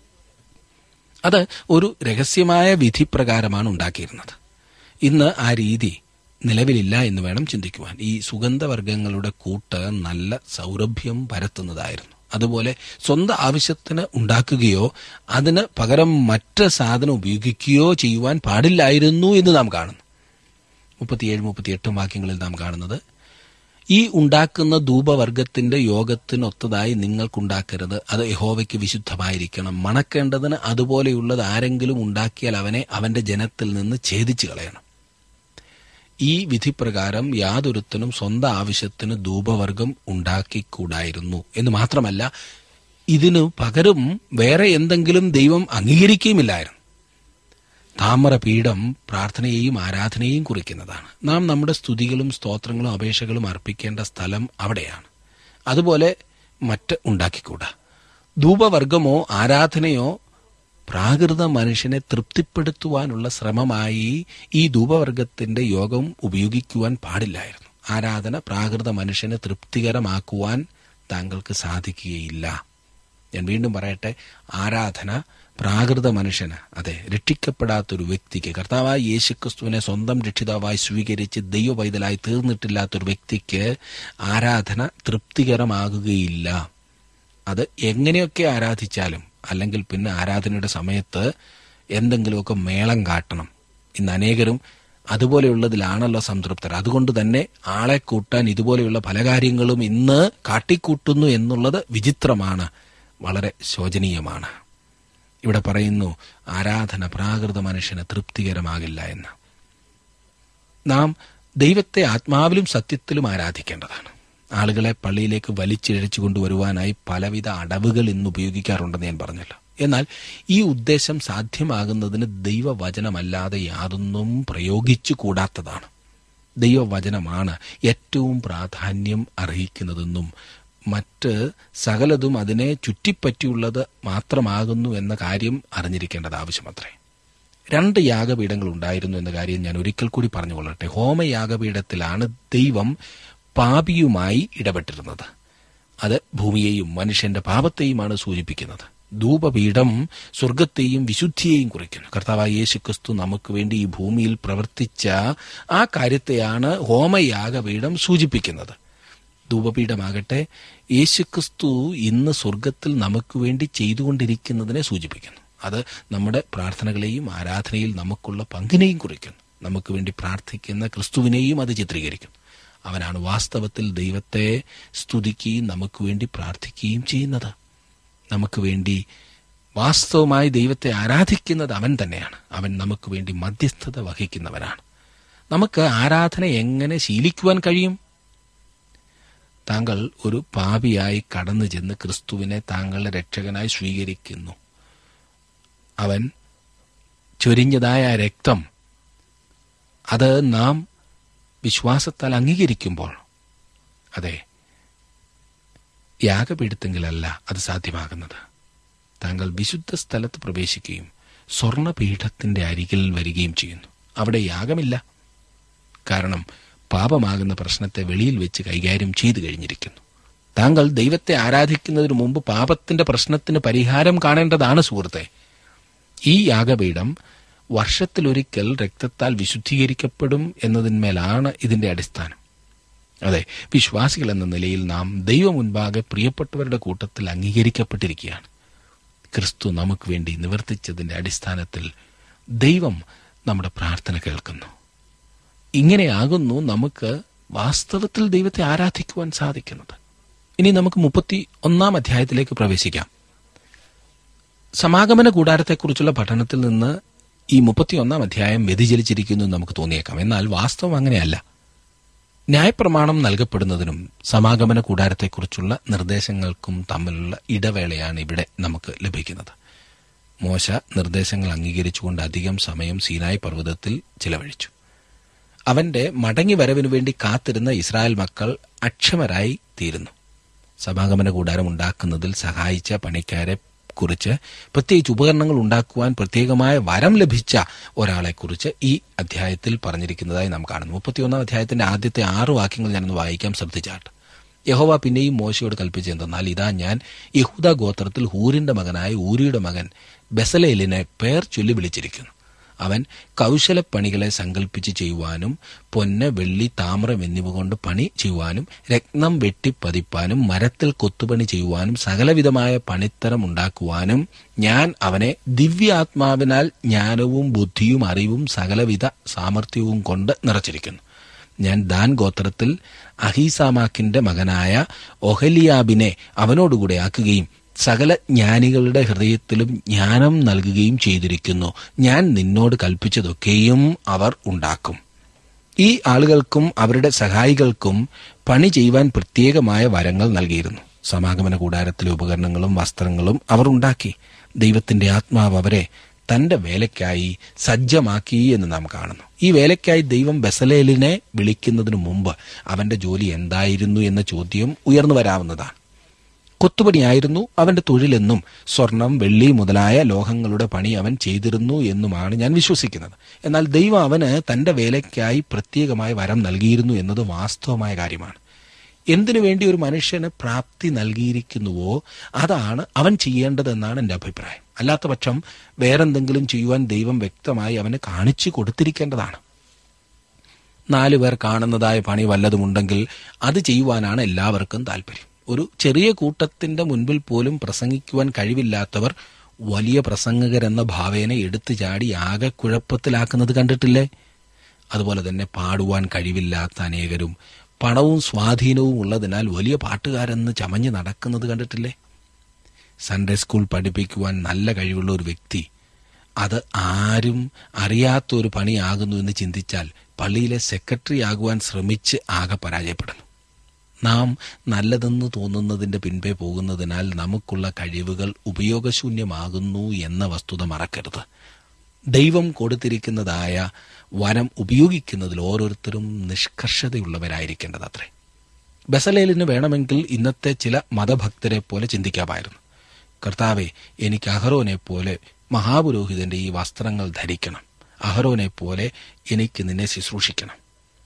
Speaker 3: അത് ഒരു രഹസ്യമായ വിധിപ്രകാരമാണ് ഉണ്ടാക്കിയിരുന്നത് ഇന്ന് ആ രീതി നിലവിലില്ല എന്ന് വേണം ചിന്തിക്കുവാൻ ഈ സുഗന്ധവർഗങ്ങളുടെ കൂട്ട് നല്ല സൗരഭ്യം പരത്തുന്നതായിരുന്നു അതുപോലെ സ്വന്തം ആവശ്യത്തിന് ഉണ്ടാക്കുകയോ അതിന് പകരം മറ്റ് സാധനം ഉപയോഗിക്കുകയോ ചെയ്യുവാൻ പാടില്ലായിരുന്നു എന്ന് നാം കാണുന്നു മുപ്പത്തിയേഴ് മുപ്പത്തിയെട്ടും വാക്യങ്ങളിൽ നാം കാണുന്നത് ഈ ഉണ്ടാക്കുന്ന ധൂപവർഗത്തിന്റെ യോഗത്തിനൊത്തതായി നിങ്ങൾക്കുണ്ടാക്കരുത് അത് യഹോവയ്ക്ക് വിശുദ്ധമായിരിക്കണം മണക്കേണ്ടതിന് അതുപോലെയുള്ളത് ആരെങ്കിലും ഉണ്ടാക്കിയാൽ അവനെ അവന്റെ ജനത്തിൽ നിന്ന് ഛേദിച്ചു കളയണം ഈ വിധിപ്രകാരം യാതൊരുത്തനും സ്വന്തം ആവശ്യത്തിന് ധൂപവർഗം ഉണ്ടാക്കിക്കൂടായിരുന്നു എന്ന് മാത്രമല്ല ഇതിനു പകരം വേറെ എന്തെങ്കിലും ദൈവം അംഗീകരിക്കുകയുമില്ലായിരുന്നു താമരപീഠം പ്രാർത്ഥനയെയും ആരാധനയെയും കുറിക്കുന്നതാണ് നാം നമ്മുടെ സ്തുതികളും സ്തോത്രങ്ങളും അപേക്ഷകളും അർപ്പിക്കേണ്ട സ്ഥലം അവിടെയാണ് അതുപോലെ മറ്റ് ഉണ്ടാക്കിക്കൂടാ ധൂപവർഗമോ ആരാധനയോ പ്രാകൃത മനുഷ്യനെ തൃപ്തിപ്പെടുത്തുവാനുള്ള ശ്രമമായി ഈ ധൂപവർഗത്തിന്റെ യോഗം ഉപയോഗിക്കുവാൻ പാടില്ലായിരുന്നു ആരാധന പ്രാകൃത മനുഷ്യനെ തൃപ്തികരമാക്കുവാൻ താങ്കൾക്ക് സാധിക്കുകയില്ല ഞാൻ വീണ്ടും പറയട്ടെ ആരാധന പ്രാകൃത മനുഷ്യന് അതെ രക്ഷിക്കപ്പെടാത്തൊരു വ്യക്തിക്ക് കർത്താവായ യേശുക്രിസ്തുവിനെ സ്വന്തം രക്ഷിതാവായി സ്വീകരിച്ച് ദൈവവൈതലായി തീർന്നിട്ടില്ലാത്തൊരു വ്യക്തിക്ക് ആരാധന തൃപ്തികരമാകുകയില്ല അത് എങ്ങനെയൊക്കെ ആരാധിച്ചാലും അല്ലെങ്കിൽ പിന്നെ ആരാധനയുടെ സമയത്ത് എന്തെങ്കിലുമൊക്കെ മേളം കാട്ടണം ഇന്ന് അനേകരും അതുപോലെയുള്ളതിലാണല്ലോ സംതൃപ്തർ അതുകൊണ്ട് തന്നെ ആളെ കൂട്ടാൻ ഇതുപോലെയുള്ള പല കാര്യങ്ങളും ഇന്ന് കാട്ടിക്കൂട്ടുന്നു എന്നുള്ളത് വിചിത്രമാണ് വളരെ ശോചനീയമാണ് ഇവിടെ പറയുന്നു ആരാധന പ്രാകൃത മനുഷ്യന് തൃപ്തികരമാകില്ല എന്ന് നാം ദൈവത്തെ ആത്മാവിലും സത്യത്തിലും ആരാധിക്കേണ്ടതാണ് ആളുകളെ പള്ളിയിലേക്ക് വലിച്ചിഴച്ചു കൊണ്ടുവരുവാനായി പലവിധ അടവുകൾ ഇന്ന് ഉപയോഗിക്കാറുണ്ടെന്ന് ഞാൻ പറഞ്ഞല്ലോ എന്നാൽ ഈ ഉദ്ദേശം സാധ്യമാകുന്നതിന് ദൈവവചനമല്ലാതെ യാതൊന്നും പ്രയോഗിച്ചു കൂടാത്തതാണ് ദൈവവചനമാണ് ഏറ്റവും പ്രാധാന്യം അർഹിക്കുന്നതെന്നും മറ്റ് സകലതും അതിനെ ചുറ്റിപ്പറ്റിയുള്ളത് മാത്രമാകുന്നു എന്ന കാര്യം അറിഞ്ഞിരിക്കേണ്ടത് ആവശ്യമത്രേ രണ്ട് യാഗപീഠങ്ങൾ ഉണ്ടായിരുന്നു എന്ന കാര്യം ഞാൻ ഒരിക്കൽ കൂടി പറഞ്ഞുകൊള്ളട്ടെ ഹോമയാഗപീഠത്തിലാണ് ദൈവം പാപിയുമായി ഇടപെട്ടിരുന്നത് അത് ഭൂമിയെയും മനുഷ്യന്റെ പാപത്തെയുമാണ് സൂചിപ്പിക്കുന്നത് ധൂപപീഠം സ്വർഗത്തെയും വിശുദ്ധിയെയും കുറിക്കുന്നു കർത്താവായ യേശു ക്രിസ്തു നമുക്ക് വേണ്ടി ഈ ഭൂമിയിൽ പ്രവർത്തിച്ച ആ കാര്യത്തെയാണ് ഹോമയാഗപീഠം സൂചിപ്പിക്കുന്നത് ധൂപപീഠമാകട്ടെ യേശുക്രിസ്തു ഇന്ന് സ്വർഗത്തിൽ നമുക്ക് വേണ്ടി ചെയ്തുകൊണ്ടിരിക്കുന്നതിനെ സൂചിപ്പിക്കുന്നു അത് നമ്മുടെ പ്രാർത്ഥനകളെയും ആരാധനയിൽ നമുക്കുള്ള പങ്കിനെയും കുറിക്കുന്നു നമുക്ക് വേണ്ടി പ്രാർത്ഥിക്കുന്ന ക്രിസ്തുവിനെയും അത് ചിത്രീകരിക്കും അവനാണ് വാസ്തവത്തിൽ ദൈവത്തെ സ്തുതിക്കുകയും നമുക്ക് വേണ്ടി പ്രാർത്ഥിക്കുകയും ചെയ്യുന്നത് നമുക്ക് വേണ്ടി വാസ്തവമായി ദൈവത്തെ ആരാധിക്കുന്നത് അവൻ തന്നെയാണ് അവൻ നമുക്ക് വേണ്ടി മധ്യസ്ഥത വഹിക്കുന്നവനാണ് നമുക്ക് ആരാധന എങ്ങനെ ശീലിക്കുവാൻ കഴിയും താങ്കൾ ഒരു പാപിയായി കടന്നു ചെന്ന് ക്രിസ്തുവിനെ താങ്കളുടെ രക്ഷകനായി സ്വീകരിക്കുന്നു അവൻ ചൊരിഞ്ഞതായ ആ രക്തം അത് നാം വിശ്വാസത്താൽ അംഗീകരിക്കുമ്പോൾ അതെ യാഗപീഠത്തെങ്കിലല്ല അത് സാധ്യമാകുന്നത് താങ്കൾ വിശുദ്ധ സ്ഥലത്ത് പ്രവേശിക്കുകയും സ്വർണപീഠത്തിന്റെ അരികിൽ വരികയും ചെയ്യുന്നു അവിടെ യാഗമില്ല കാരണം പാപമാകുന്ന പ്രശ്നത്തെ വെളിയിൽ വെച്ച് കൈകാര്യം ചെയ്തു കഴിഞ്ഞിരിക്കുന്നു താങ്കൾ ദൈവത്തെ ആരാധിക്കുന്നതിന് മുമ്പ് പാപത്തിന്റെ പ്രശ്നത്തിന് പരിഹാരം കാണേണ്ടതാണ് സുഹൃത്തെ ഈ യാഗപീഠം വർഷത്തിലൊരിക്കൽ രക്തത്താൽ വിശുദ്ധീകരിക്കപ്പെടും എന്നതിന്മേലാണ് ഇതിന്റെ അടിസ്ഥാനം അതെ വിശ്വാസികൾ എന്ന നിലയിൽ നാം ദൈവം മുൻപാകെ പ്രിയപ്പെട്ടവരുടെ കൂട്ടത്തിൽ അംഗീകരിക്കപ്പെട്ടിരിക്കുകയാണ് ക്രിസ്തു നമുക്ക് വേണ്ടി നിവർത്തിച്ചതിന്റെ അടിസ്ഥാനത്തിൽ ദൈവം നമ്മുടെ പ്രാർത്ഥന കേൾക്കുന്നു ഇങ്ങനെയാകുന്നു നമുക്ക് വാസ്തവത്തിൽ ദൈവത്തെ ആരാധിക്കുവാൻ സാധിക്കുന്നത് ഇനി നമുക്ക് മുപ്പത്തി ഒന്നാം അധ്യായത്തിലേക്ക് പ്രവേശിക്കാം സമാഗമന കൂടാരത്തെക്കുറിച്ചുള്ള പഠനത്തിൽ നിന്ന് ഈ മുപ്പത്തിയൊന്നാം അധ്യായം വ്യതിചലിച്ചിരിക്കുന്നു എന്ന് നമുക്ക് തോന്നിയേക്കാം എന്നാൽ വാസ്തവം അങ്ങനെയല്ല ന്യായപ്രമാണം നൽകപ്പെടുന്നതിനും സമാഗമന കൂടാരത്തെക്കുറിച്ചുള്ള നിർദ്ദേശങ്ങൾക്കും തമ്മിലുള്ള ഇടവേളയാണ് ഇവിടെ നമുക്ക് ലഭിക്കുന്നത് മോശ നിർദ്ദേശങ്ങൾ അംഗീകരിച്ചുകൊണ്ട് അധികം സമയം സീനായ് പർവ്വതത്തിൽ ചിലവഴിച്ചു അവന്റെ മടങ്ങി വരവിനു വേണ്ടി കാത്തിരുന്ന ഇസ്രായേൽ മക്കൾ അക്ഷമരായി തീരുന്നു സമാഗമന കൂടാരം ഉണ്ടാക്കുന്നതിൽ സഹായിച്ച പണിക്കാരെ കുറിച്ച് പ്രത്യേകിച്ച് ഉപകരണങ്ങൾ ഉണ്ടാക്കുവാൻ പ്രത്യേകമായ വരം ലഭിച്ച ഒരാളെക്കുറിച്ച് ഈ അധ്യായത്തിൽ പറഞ്ഞിരിക്കുന്നതായി നാം കാണുന്നു മുപ്പത്തിയൊന്നാം അധ്യായത്തിന്റെ ആദ്യത്തെ ആറ് വാക്യങ്ങൾ ഞാനൊന്ന് വായിക്കാം ശ്രദ്ധിച്ചാട്ട് യഹോവ പിന്നെയും മോശയോട് കൽപ്പിച്ചെന്തെന്നാൽ ഇതാ ഞാൻ യഹൂദ ഗോത്രത്തിൽ ഹൂരിന്റെ മകനായ ഊരിയുടെ മകൻ ബെസലേലിനെ പേർ ചൊല്ലി വിളിച്ചിരിക്കുന്നു അവൻ കൗശലപ്പണികളെ സങ്കല്പിച്ച് ചെയ്യുവാനും പൊന്ന് വെള്ളി താമ്രം എന്നിവ കൊണ്ട് പണി ചെയ്യുവാനും രത്നം വെട്ടിപ്പതിപ്പാനും മരത്തിൽ കൊത്തുപണി ചെയ്യുവാനും സകലവിധമായ പണിത്തരം ഉണ്ടാക്കുവാനും ഞാൻ അവനെ ദിവ്യാത്മാവിനാൽ ജ്ഞാനവും ബുദ്ധിയും അറിവും സകലവിധ സാമർഥ്യവും കൊണ്ട് നിറച്ചിരിക്കുന്നു ഞാൻ ദാൻ ഗോത്രത്തിൽ അഹീസാമാക്കിന്റെ മകനായ ഒഹലിയാബിനെ അവനോടുകൂടെ ആക്കുകയും സകല ജ്ഞാനികളുടെ ഹൃദയത്തിലും ജ്ഞാനം നൽകുകയും ചെയ്തിരിക്കുന്നു ഞാൻ നിന്നോട് കൽപ്പിച്ചതൊക്കെയും അവർ ഉണ്ടാക്കും ഈ ആളുകൾക്കും അവരുടെ സഹായികൾക്കും പണി ചെയ്യുവാൻ പ്രത്യേകമായ വരങ്ങൾ നൽകിയിരുന്നു സമാഗമന കൂടാരത്തിലെ ഉപകരണങ്ങളും വസ്ത്രങ്ങളും അവർ ഉണ്ടാക്കി ദൈവത്തിന്റെ ആത്മാവ് അവരെ തന്റെ വേലയ്ക്കായി സജ്ജമാക്കി എന്ന് നാം കാണുന്നു ഈ വേലയ്ക്കായി ദൈവം ബസലേലിനെ വിളിക്കുന്നതിനു മുമ്പ് അവന്റെ ജോലി എന്തായിരുന്നു എന്ന ചോദ്യം ഉയർന്നു വരാവുന്നതാണ് കൊത്തുപണിയായിരുന്നു അവന്റെ തൊഴിലെന്നും സ്വർണം വെള്ളി മുതലായ ലോഹങ്ങളുടെ പണി അവൻ ചെയ്തിരുന്നു എന്നുമാണ് ഞാൻ വിശ്വസിക്കുന്നത് എന്നാൽ ദൈവം അവന് തന്റെ വേലയ്ക്കായി പ്രത്യേകമായ വരം നൽകിയിരുന്നു എന്നത് വാസ്തവമായ കാര്യമാണ് എന്തിനു വേണ്ടി ഒരു മനുഷ്യന് പ്രാപ്തി നൽകിയിരിക്കുന്നുവോ അതാണ് അവൻ ചെയ്യേണ്ടതെന്നാണ് എൻ്റെ അഭിപ്രായം അല്ലാത്ത പക്ഷം വേറെന്തെങ്കിലും ചെയ്യുവാൻ ദൈവം വ്യക്തമായി അവന് കാണിച്ചു കൊടുത്തിരിക്കേണ്ടതാണ് നാലു പേർ കാണുന്നതായ പണി വല്ലതുമുണ്ടെങ്കിൽ അത് ചെയ്യുവാനാണ് എല്ലാവർക്കും താല്പര്യം ഒരു ചെറിയ കൂട്ടത്തിന്റെ മുൻപിൽ പോലും പ്രസംഗിക്കുവാൻ കഴിവില്ലാത്തവർ വലിയ പ്രസംഗകരെന്ന ഭാവേന എടുത്തു ചാടി ആകെ കുഴപ്പത്തിലാക്കുന്നത് കണ്ടിട്ടില്ലേ അതുപോലെ തന്നെ പാടുവാൻ കഴിവില്ലാത്ത അനേകരും പണവും സ്വാധീനവും ഉള്ളതിനാൽ വലിയ പാട്ടുകാരെന്ന് ചമഞ്ഞ് നടക്കുന്നത് കണ്ടിട്ടില്ലേ സൺഡേ സ്കൂൾ പഠിപ്പിക്കുവാൻ നല്ല കഴിവുള്ള ഒരു വ്യക്തി അത് ആരും അറിയാത്ത ഒരു പണിയാകുന്നു എന്ന് ചിന്തിച്ചാൽ പള്ളിയിലെ സെക്രട്ടറി ആകുവാൻ ശ്രമിച്ച് ആകെ പരാജയപ്പെടുന്നു നാം നല്ലതെന്ന് തോന്നുന്നതിന്റെ പിൻപേ പോകുന്നതിനാൽ നമുക്കുള്ള കഴിവുകൾ ഉപയോഗശൂന്യമാകുന്നു എന്ന വസ്തുത മറക്കരുത് ദൈവം കൊടുത്തിരിക്കുന്നതായ വനം ഉപയോഗിക്കുന്നതിൽ ഓരോരുത്തരും നിഷ്കർഷതയുള്ളവരായിരിക്കേണ്ടതത്രേ ബസലേലിന് വേണമെങ്കിൽ ഇന്നത്തെ ചില മതഭക്തരെ പോലെ ചിന്തിക്കാമായിരുന്നു കർത്താവെ എനിക്ക് അഹറോനെ പോലെ മഹാപുരോഹിതന്റെ ഈ വസ്ത്രങ്ങൾ ധരിക്കണം അഹറോനെ പോലെ എനിക്ക് നിന്നെ ശുശ്രൂഷിക്കണം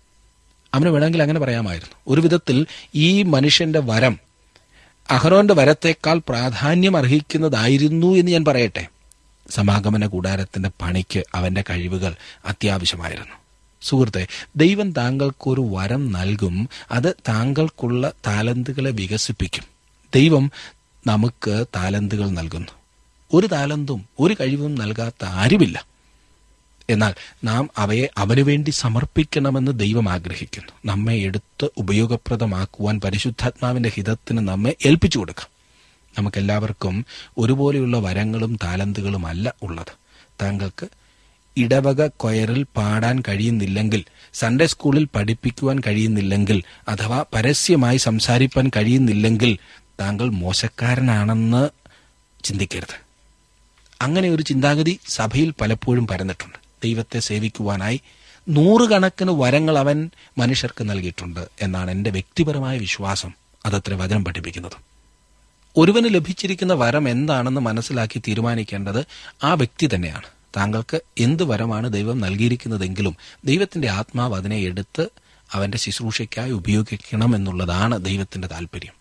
Speaker 3: അവന് വേണമെങ്കിൽ അങ്ങനെ പറയാമായിരുന്നു ഒരു വിധത്തിൽ ഈ മനുഷ്യന്റെ വരം അഹറോന്റെ വരത്തേക്കാൾ പ്രാധാന്യം അർഹിക്കുന്നതായിരുന്നു എന്ന് ഞാൻ പറയട്ടെ സമാഗമന കൂടാരത്തിന്റെ പണിക്ക് അവന്റെ കഴിവുകൾ അത്യാവശ്യമായിരുന്നു സുഹൃത്തെ ദൈവം താങ്കൾക്കൊരു വരം നൽകും അത് താങ്കൾക്കുള്ള താലന്തുകളെ വികസിപ്പിക്കും ദൈവം നമുക്ക് താലന്തുകൾ നൽകുന്നു ഒരു താലന്തും ഒരു കഴിവും നൽകാത്ത ആരുമില്ല എന്നാൽ നാം അവയെ അവനു വേണ്ടി സമർപ്പിക്കണമെന്ന് ദൈവം ആഗ്രഹിക്കുന്നു നമ്മെ എടുത്ത് ഉപയോഗപ്രദമാക്കുവാൻ പരിശുദ്ധാത്മാവിന്റെ ഹിതത്തിന് നമ്മെ ഏൽപ്പിച്ചു കൊടുക്കാം നമുക്കെല്ലാവർക്കും ഒരുപോലെയുള്ള വരങ്ങളും താലന്തുകളുമല്ല ഉള്ളത് താങ്കൾക്ക് ഇടവക കൊയറിൽ പാടാൻ കഴിയുന്നില്ലെങ്കിൽ സൺഡേ സ്കൂളിൽ പഠിപ്പിക്കുവാൻ കഴിയുന്നില്ലെങ്കിൽ അഥവാ പരസ്യമായി സംസാരിപ്പാൻ കഴിയുന്നില്ലെങ്കിൽ താങ്കൾ മോശക്കാരനാണെന്ന് ചിന്തിക്കരുത് അങ്ങനെ ഒരു ചിന്താഗതി സഭയിൽ പലപ്പോഴും പരന്നിട്ടുണ്ട് ദൈവത്തെ സേവിക്കുവാനായി നൂറുകണക്കിന് വരങ്ങൾ അവൻ മനുഷ്യർക്ക് നൽകിയിട്ടുണ്ട് എന്നാണ് എൻ്റെ വ്യക്തിപരമായ വിശ്വാസം അതത്ര വചനം പഠിപ്പിക്കുന്നത് ഒരുവന് ലഭിച്ചിരിക്കുന്ന വരം എന്താണെന്ന് മനസ്സിലാക്കി തീരുമാനിക്കേണ്ടത് ആ വ്യക്തി തന്നെയാണ് താങ്കൾക്ക് എന്ത് വരമാണ് ദൈവം നൽകിയിരിക്കുന്നതെങ്കിലും ദൈവത്തിന്റെ ആത്മാവ് അതിനെ എടുത്ത് അവന്റെ ശുശ്രൂഷയ്ക്കായി ഉപയോഗിക്കണം എന്നുള്ളതാണ് ദൈവത്തിന്റെ താല്പര്യം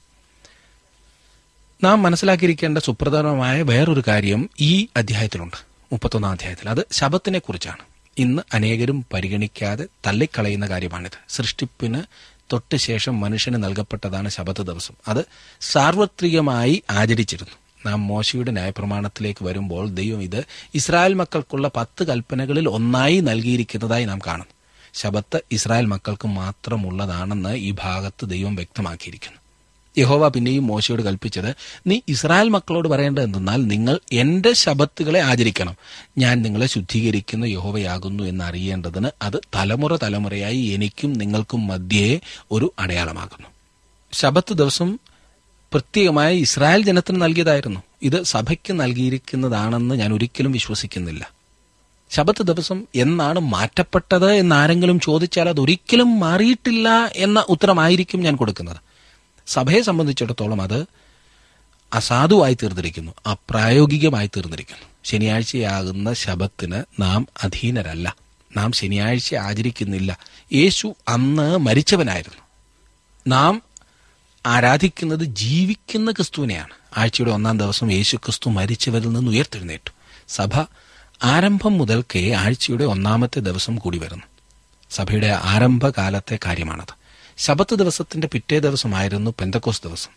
Speaker 3: നാം മനസ്സിലാക്കിയിരിക്കേണ്ട സുപ്രധാനമായ വേറൊരു കാര്യം ഈ അധ്യായത്തിലുണ്ട് മുപ്പത്തൊന്നാം അധ്യായത്തിൽ അത് ശബത്തിനെ കുറിച്ചാണ് ഇന്ന് അനേകരും പരിഗണിക്കാതെ തള്ളിക്കളയുന്ന കാര്യമാണിത് സൃഷ്ടിപ്പിന് തൊട്ട് ശേഷം മനുഷ്യന് നൽകപ്പെട്ടതാണ് ശബത്ത് ദിവസം അത് സാർവത്രികമായി ആചരിച്ചിരുന്നു നാം മോശയുടെ ന്യായപ്രമാണത്തിലേക്ക് വരുമ്പോൾ ദൈവം ഇത് ഇസ്രായേൽ മക്കൾക്കുള്ള പത്ത് കൽപ്പനകളിൽ ഒന്നായി നൽകിയിരിക്കുന്നതായി നാം കാണുന്നു ശബത്ത് ഇസ്രായേൽ മക്കൾക്ക് മാത്രമുള്ളതാണെന്ന് ഈ ഭാഗത്ത് ദൈവം വ്യക്തമാക്കിയിരിക്കുന്നു യഹോവ പിന്നെയും മോശയോട് കൽപ്പിച്ചത് നീ ഇസ്രായേൽ മക്കളോട് പറയേണ്ടത് എന്തെന്നാൽ നിങ്ങൾ എന്റെ ശബത്തുകളെ ആചരിക്കണം ഞാൻ നിങ്ങളെ ശുദ്ധീകരിക്കുന്ന യഹോവയാകുന്നു എന്ന് അറിയേണ്ടതിന് അത് തലമുറ തലമുറയായി എനിക്കും നിങ്ങൾക്കും മധ്യേ ഒരു അടയാളമാകുന്നു ശബത്ത് ദിവസം പ്രത്യേകമായി ഇസ്രായേൽ ജനത്തിന് നൽകിയതായിരുന്നു ഇത് സഭയ്ക്ക് നൽകിയിരിക്കുന്നതാണെന്ന് ഞാൻ ഒരിക്കലും വിശ്വസിക്കുന്നില്ല ശബത്ത് ദിവസം എന്നാണ് മാറ്റപ്പെട്ടത് എന്നാരെങ്കിലും ചോദിച്ചാൽ അത് ഒരിക്കലും മാറിയിട്ടില്ല എന്ന ഉത്തരമായിരിക്കും ഞാൻ കൊടുക്കുന്നത് സഭയെ സംബന്ധിച്ചിടത്തോളം അത് അസാധുവായി തീർന്നിരിക്കുന്നു അപ്രായോഗികമായി തീർന്നിരിക്കുന്നു ശനിയാഴ്ചയാകുന്ന ശബത്തിന് നാം അധീനരല്ല നാം ശനിയാഴ്ച ആചരിക്കുന്നില്ല യേശു അന്ന് മരിച്ചവനായിരുന്നു നാം ആരാധിക്കുന്നത് ജീവിക്കുന്ന ക്രിസ്തുവിനെയാണ് ആഴ്ചയുടെ ഒന്നാം ദിവസം യേശു ക്രിസ്തു മരിച്ചവരിൽ നിന്ന് ഉയർത്തെഴുന്നേറ്റു സഭ ആരംഭം മുതൽക്കേ ആഴ്ചയുടെ ഒന്നാമത്തെ ദിവസം കൂടി വരുന്നു സഭയുടെ ആരംഭകാലത്തെ കാര്യമാണത് ശബത്ത് ദിവസത്തിന്റെ പിറ്റേ ദിവസമായിരുന്നു പെന്തക്കോസ് ദിവസം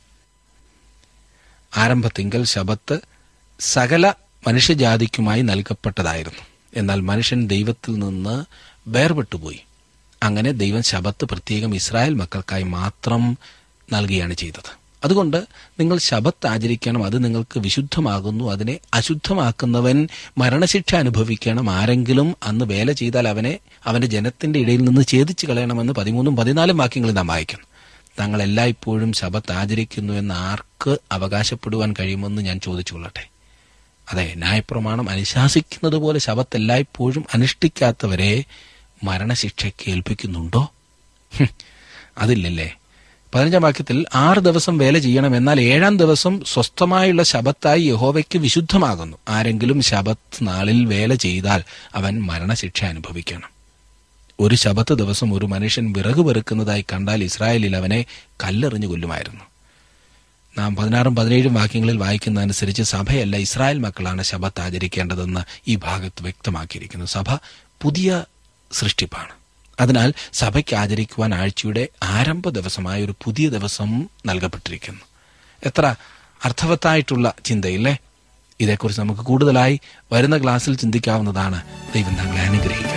Speaker 3: ആരംഭത്തിങ്കൽ ശബത്ത് സകല മനുഷ്യജാതിക്കുമായി നൽകപ്പെട്ടതായിരുന്നു എന്നാൽ മനുഷ്യൻ ദൈവത്തിൽ നിന്ന് വേർപെട്ടുപോയി അങ്ങനെ ദൈവം ശബത്ത് പ്രത്യേകം ഇസ്രായേൽ മക്കൾക്കായി മാത്രം നൽകുകയാണ് ചെയ്തത് അതുകൊണ്ട് നിങ്ങൾ ശബത്ത് ആചരിക്കണം അത് നിങ്ങൾക്ക് വിശുദ്ധമാകുന്നു അതിനെ അശുദ്ധമാക്കുന്നവൻ മരണശിക്ഷ അനുഭവിക്കണം ആരെങ്കിലും അന്ന് വേല ചെയ്താൽ അവനെ അവന്റെ ജനത്തിന്റെ ഇടയിൽ നിന്ന് ഛേദിച്ചു കളയണമെന്ന് പതിമൂന്നും പതിനാലും വാക്യങ്ങളിൽ നാം വായിക്കുന്നു തങ്ങൾ എല്ലായ്പ്പോഴും ശബത്ത് ആചരിക്കുന്നു എന്ന് ആർക്ക് അവകാശപ്പെടുവാൻ കഴിയുമെന്ന് ഞാൻ ചോദിച്ചുകൊള്ളട്ടെ അതെ ന്യായപ്രമാണം അനുശാസിക്കുന്നത് പോലെ ശബത്ത് എല്ലായ്പ്പോഴും അനുഷ്ഠിക്കാത്തവരെ മരണശിക്ഷയ്ക്ക് ഏൽപ്പിക്കുന്നുണ്ടോ ഹും, അതില്ലല്ലേ പതിനഞ്ചാം വാക്യത്തിൽ ആറ് ദിവസം വേല ചെയ്യണം എന്നാൽ ഏഴാം ദിവസം സ്വസ്ഥമായുള്ള ശബത്തായി യഹോവയ്ക്ക് വിശുദ്ധമാകുന്നു ആരെങ്കിലും ശബത്ത് നാളിൽ വേല ചെയ്താൽ അവൻ മരണശിക്ഷ അനുഭവിക്കണം ഒരു ശബത്ത് ദിവസം ഒരു മനുഷ്യൻ വിറക് വെറുക്കുന്നതായി കണ്ടാൽ ഇസ്രായേലിൽ അവനെ കല്ലെറിഞ്ഞു കൊല്ലുമായിരുന്നു നാം പതിനാറും പതിനേഴും വാക്യങ്ങളിൽ വായിക്കുന്നതനുസരിച്ച് സഭയല്ല ഇസ്രായേൽ മക്കളാണ് ശബത്ത് ആചരിക്കേണ്ടതെന്ന് ഈ ഭാഗത്ത് വ്യക്തമാക്കിയിരിക്കുന്നു സഭ പുതിയ സൃഷ്ടിപ്പാണ് അതിനാൽ സഭയ്ക്ക് ആചരിക്കുവാൻ ആഴ്ചയുടെ ആരംഭ ദിവസമായ ഒരു പുതിയ ദിവസം നൽകപ്പെട്ടിരിക്കുന്നു എത്ര അർത്ഥവത്തായിട്ടുള്ള ചിന്തയില്ലേ ഇതേക്കുറിച്ച് നമുക്ക് കൂടുതലായി വരുന്ന ക്ലാസ്സിൽ ചിന്തിക്കാവുന്നതാണ് ദൈവം താങ്കളെ അനുഗ്രഹിക്കട്ടെ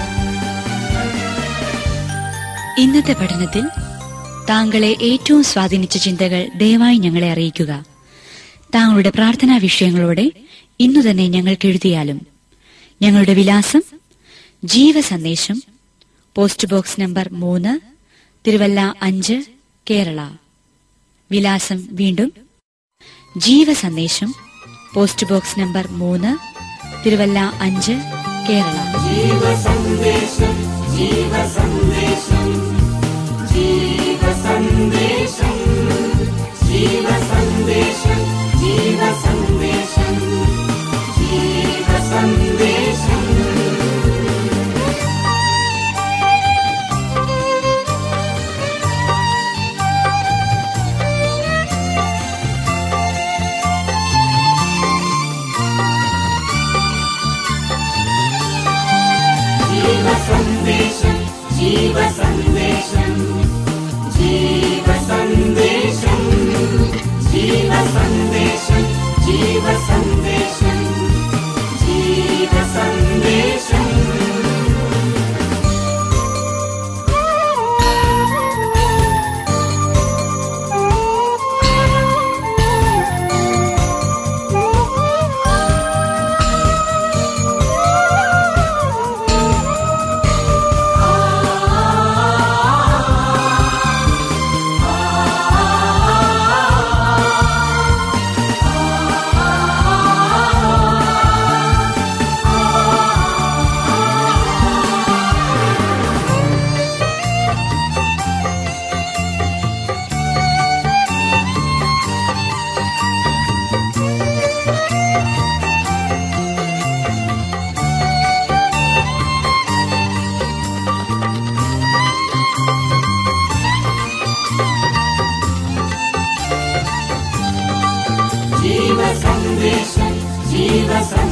Speaker 2: ഇന്നത്തെ പഠനത്തിൽ താങ്കളെ ഏറ്റവും സ്വാധീനിച്ച ചിന്തകൾ ദയവായി ഞങ്ങളെ അറിയിക്കുക താങ്കളുടെ പ്രാർത്ഥനാ വിഷയങ്ങളോടെ ഇന്നു തന്നെ ഞങ്ങൾക്ക് എഴുതിയാലും ഞങ്ങളുടെ വിലാസം ജീവസന്ദേശം പോസ്റ്റ് ബോക്സ് നമ്പർ മൂന്ന് തിരുവല്ല അഞ്ച് കേരള വിലാസം വീണ്ടും ജീവസന്ദേശം പോസ്റ്റ് ബോക്സ് നമ്പർ മൂന്ന് തിരുവല്ല അഞ്ച് കേരള
Speaker 1: ജീവസന്ദേശം ജീവസന്ദേശം ജീവസന്ദേശം ജീവസന്ദേശം ജീവസന്ദേശം ജീവസന്ദേശം ജീവസന്ദേശം ജീവസന്ദേശം ജീവസന്ദേശം ജീവസന്ദേശം ജീവസന്ദേശം ജീവസന്ദേശം ജീവസന്ദേശം ജീവസന്ദേശം